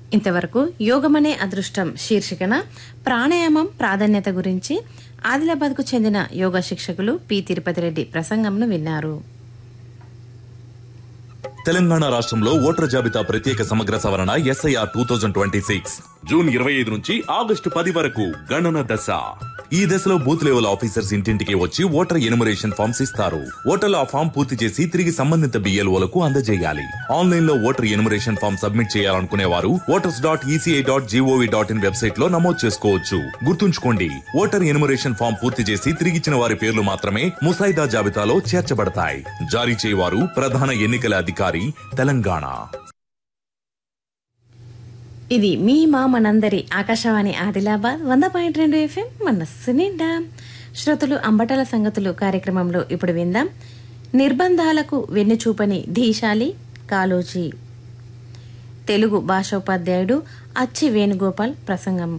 ఇంతవరకు యోగమనే అదృష్టం శీర్షికన ప్రాణాయామం ప్రాధాన్యత గురించి ఆదిలాబాద్కు చెందిన యోగా శిక్షకులు పి తిరుపతి రెడ్డి ప్రసంగంను విన్నారు తెలంగాణ రాష్ట్రంలో ఓటర్ జాబితా ప్రత్యేక సమగ్ర సవరణ SIR two thousand twenty six June ఇరవై ఐదు నుంచి ఆగస్టు పది వరకు గణన దశ ఈ దశలో బూత్ లెవెల్ ఆఫీసర్స్ ఇంటింటికి వచ్చి ఓటర్ ఎనుమరేషన్ ఫామ్స్ ఇస్తారు ఓటర్లు ఆ ఫామ్ పూర్తి చేసి తిరిగి సంబంధిత బిఎల్ఓలకు అందజేయాలి ఆన్లైన్ లో ఓటర్ ఎనుమరేషన్ ఫామ్ సబ్మిట్ చేయాలనుకునే వారు voters dot ECI dot GOV dot in website లో నమోదు చేసుకోవచ్చు గుర్తుంచుకోండి ఓటర్ ఎనుమరేషన్ ఫామ్ పూర్తి చేసి తిరిగిచ్చిన వారి పేర్లు మాత్రమే ముసాయిదా జాబితాలో చేర్చబడతాయి జారీ చేయవారు ప్రధాన ఎన్నికల అధికారి తెలంగాణ ఇది మీ మా మనందరి ఆకాశవాణి ఆదిలాబాద్ వంద పాయింట్ రెండు ఎఫ్ఎం మనస్సు నిండా శ్రోతలు అంబటాల సంగతులు కార్యక్రమంలో ఇప్పుడు విందాం నిర్బంధాలకు వెన్నుచూపని ధీశాలి కాలోజీ తెలుగు భాషోపాధ్యాయుడు అచ్చి వేణుగోపాల్ ప్రసంగం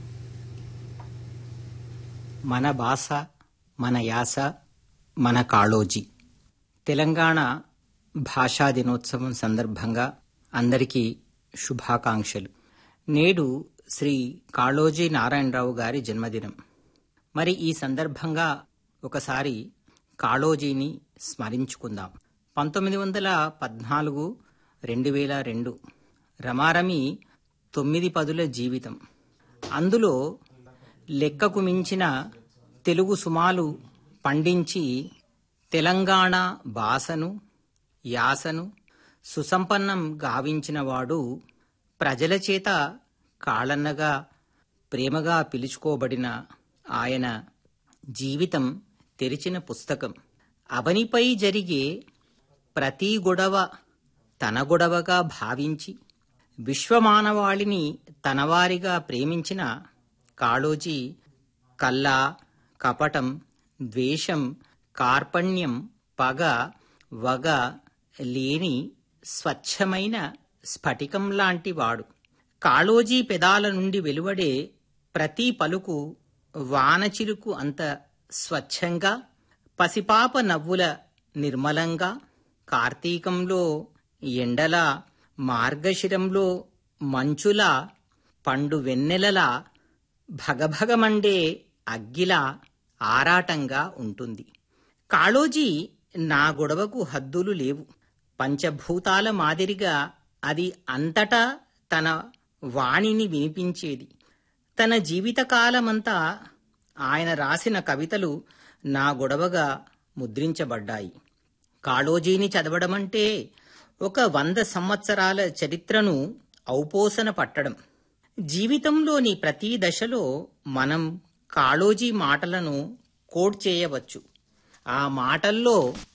మన భాష మన యాస మన కాళోజీ తెలంగాణ భాషా దినోత్సవం సందర్భంగా అందరికీ శుభాకాంక్షలు నేడు శ్రీ కాళోజీ నారాయణరావు గారి జన్మదినం మరి ఈ సందర్భంగా ఒకసారి కాళోజీని స్మరించుకుందాం పంతొమ్మిది వందల పద్నాలుగు రెండు వేల రెండు రమారమి తొమ్మిది పదుల జీవితం అందులో లెక్కకు మించిన తెలుగు సుమాలు పండించి తెలంగాణ భాషను యాసను సుసంపన్నం గావించినవాడు ప్రజల చేత కాళన్నగా ప్రేమగా పిలుచుకోబడిన ఆయన జీవితం తెరిచిన పుస్తకం అవనిపై జరిగే ప్రతి గొడవ తన గొడవగా భావించి విశ్వమానవాళిని తనవారిగా ప్రేమించిన కాళోజీ కల్లా కపటం ద్వేషం కార్పణ్యం పగ వగ లేని స్వచ్ఛమైన స్ఫటికం లాంటి వాడు కాళోజీ పెదాల నుండి వెలువడే ప్రతి పలుకు వానచిలుకు అంత స్వచ్ఛంగా పసిపాప నవ్వుల నిర్మలంగా కార్తీకంలో ఎండల మార్గశిరంలో మంచుల పండు వెన్నెలలా భగభగమండే అగ్గిలా ఆరాటంగా ఉంటుంది కాళోజీ నా గొడవకు హద్దులు లేవు పంచభూతాల మాదిరిగా అది అంతటా తన వాణిని వినిపించేది తన జీవితకాలమంతా ఆయన రాసిన కవితలు నా గొడవగా ముద్రించబడ్డాయి కాళోజీని చదవడమంటే ఒక వంద సంవత్సరాల చరిత్రను ఔపోసన పట్టడం జీవితంలోని ప్రతి దశలో మనం కాళోజీ మాటలను కోడ్ చేయవచ్చు ఆ మాటల్లో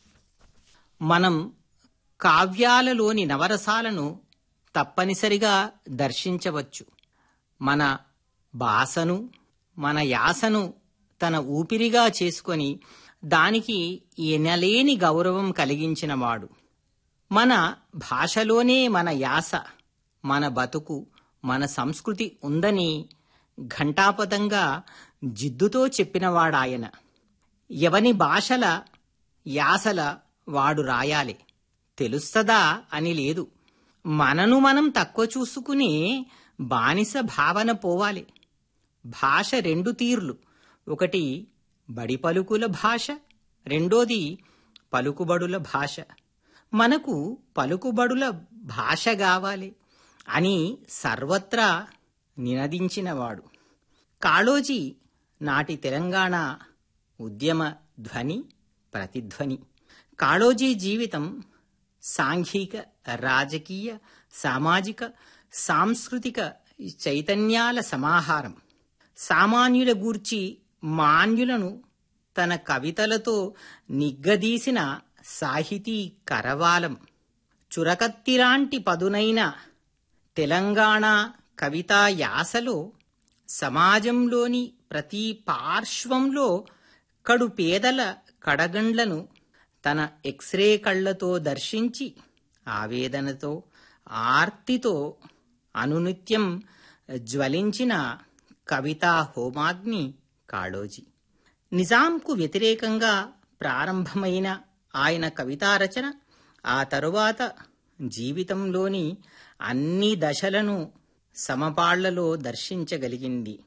మనం కావ్యాలలోని నవరసాలను తప్పనిసరిగా దర్శించవచ్చు మన భాషను మన యాసను తన ఊపిరిగా చేసుకొని దానికి ఎనలేని గౌరవం కలిగించినవాడు మన భాషలోనే మన యాస మన బతుకు మన సంస్కృతి ఉందని ఘంటాపదంగా జిద్దుతో చెప్పినవాడాయన ఎవని భాషల యాసల వాడు రాయాలి తెలుస్తదా అని లేదు మనను మనం తక్కువ చూసుకుని బానిస భావన పోవాలి భాష రెండు తీర్లు ఒకటి బడి పలుకుల భాష రెండోది పలుకుబడుల భాష మనకు పలుకుబడుల భాష కావాలి అని సర్వత్రా నినదించినవాడు కాళోజీ నాటి తెలంగాణ ఉద్యమ ధ్వని ప్రతిధ్వని కాళోజీ జీవితం సాంఘిక రాజకీయ సామాజిక సాంస్కృతిక చైతన్యాల సమాహారం సామాన్యుల గూర్చి మాన్యులను తన కవితలతో నిగ్గదీసిన సాహితీ కరవాలం చురకత్తిలాంటి పదునైన తెలంగాణ కవితా యాసలో సమాజంలోని ప్రతి పార్శ్వంలో కడు పేదల కడగండ్లను తన ఎక్స్రే కళ్లతో దర్శించి ఆవేదనతో ఆర్తితో అనునిత్యం జ్వలించిన కవితా హోమాగ్ని కాళోజీ నిజాంకు వ్యతిరేకంగా ప్రారంభమైన ఆయన కవితా రచన ఆ తరువాత జీవితంలోని అన్ని దశలను సమపాళ్లలో దర్శించగలిగింది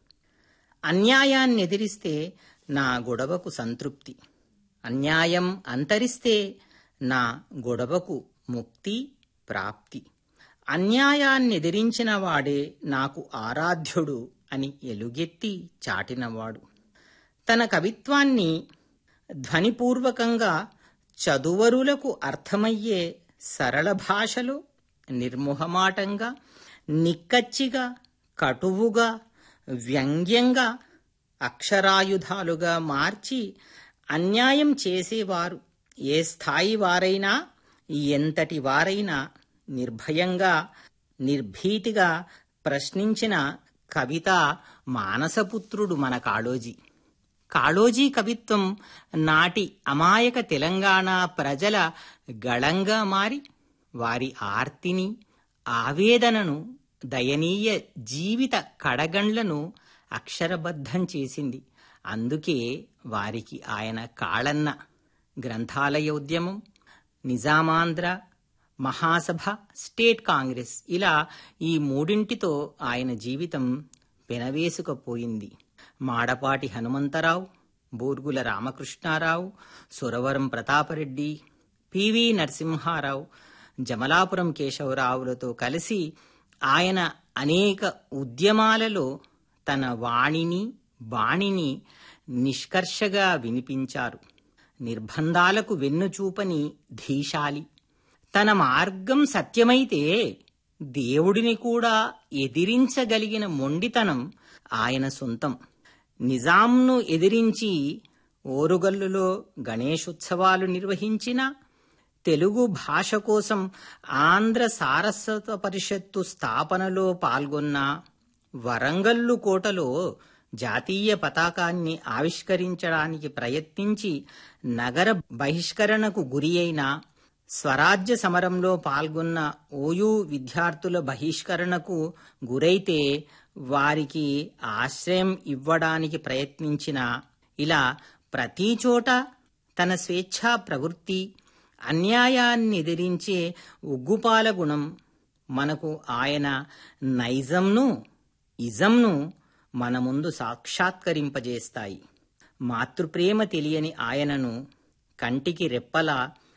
అన్యాయాన్ని ఎదిరిస్తే నా గొడవకు సంతృప్తి అన్యాయం అంతరిస్తే నా గొడవకు ముక్తి ప్రాప్తి అన్యాయాన్ని ఎదిరించిన వాడే నాకు ఆరాధ్యుడు అని ఎలుగెత్తి చాటినవాడు తన కవిత్వాన్ని ధ్వనిపూర్వకంగా చదువరులకు అర్థమయ్యే సరళ భాషలో నిర్మోహమాటంగా నిక్కచ్చిగా కటువుగా వ్యంగ్యంగా అక్షరాయుధాలుగా మార్చి అన్యాయం చేసేవారు ఏ స్థాయి వారైనా ఎంతటి వారైనా నిర్భయంగా నిర్భీతిగా ప్రశ్నించిన కవిత మానసపుత్రుడు మన కాళోజీ కాళోజీ కవిత్వం నాటి అమాయక తెలంగాణ ప్రజల గళంగా మారి వారి ఆర్తిని ఆవేదనను దయనీయ జీవిత కడగండ్లను అక్షరబద్ధం చేసింది అందుకే వారికి ఆయన కాళన్న గ్రంథాలయ ఉద్యమం నిజామాంధ్ర మహాసభ స్టేట్ కాంగ్రెస్ ఇలా ఈ మూడింటితో ఆయన జీవితం పెనవేసుకపోయింది మాడపాటి హనుమంతరావు బూర్గుల రామకృష్ణారావు సురవరం ప్రతాపరెడ్డి పివి నరసింహారావు జమలాపురం కేశవరావులతో కలిసి ఆయన అనేక ఉద్యమాలలో తన వాణిని బాణిని నిష్కర్షగా వినిపించారు నిర్బంధాలకు వెన్నుచూపని ధీశాలి తన మార్గం సత్యమైతే దేవుడిని కూడా ఎదిరించగలిగిన మొండితనం ఆయన సొంతం నిజాంను ఎదిరించి ఓరుగల్లులో గణేశోత్సవాలు నిర్వహించిన తెలుగు భాష కోసం ఆంధ్ర సారస్వత పరిషత్తు స్థాపనలో పాల్గొన్న వరంగల్లు కోటలో జాతీయ పతాకాన్ని ఆవిష్కరించడానికి ప్రయత్నించి నగర బహిష్కరణకు గురి అయిన స్వరాజ్య సమరంలో పాల్గొన్న ఓయూ విద్యార్థుల బహిష్కరణకు గురైతే వారికి ఆశ్రయం ఇవ్వడానికి ప్రయత్నించిన ఇలా ప్రతి చోట తన స్వేచ్ఛా ప్రవృత్తి అన్యాయాన్ని ఎదిరించే ఉగ్గుపాల గుణం మనకు ఆయన నైజంను ఇజంను మన ముందు సాక్షాత్కరింపజేస్తాయి మాతృప్రేమ తెలియని ఆయనను కంటికి రెప్పలా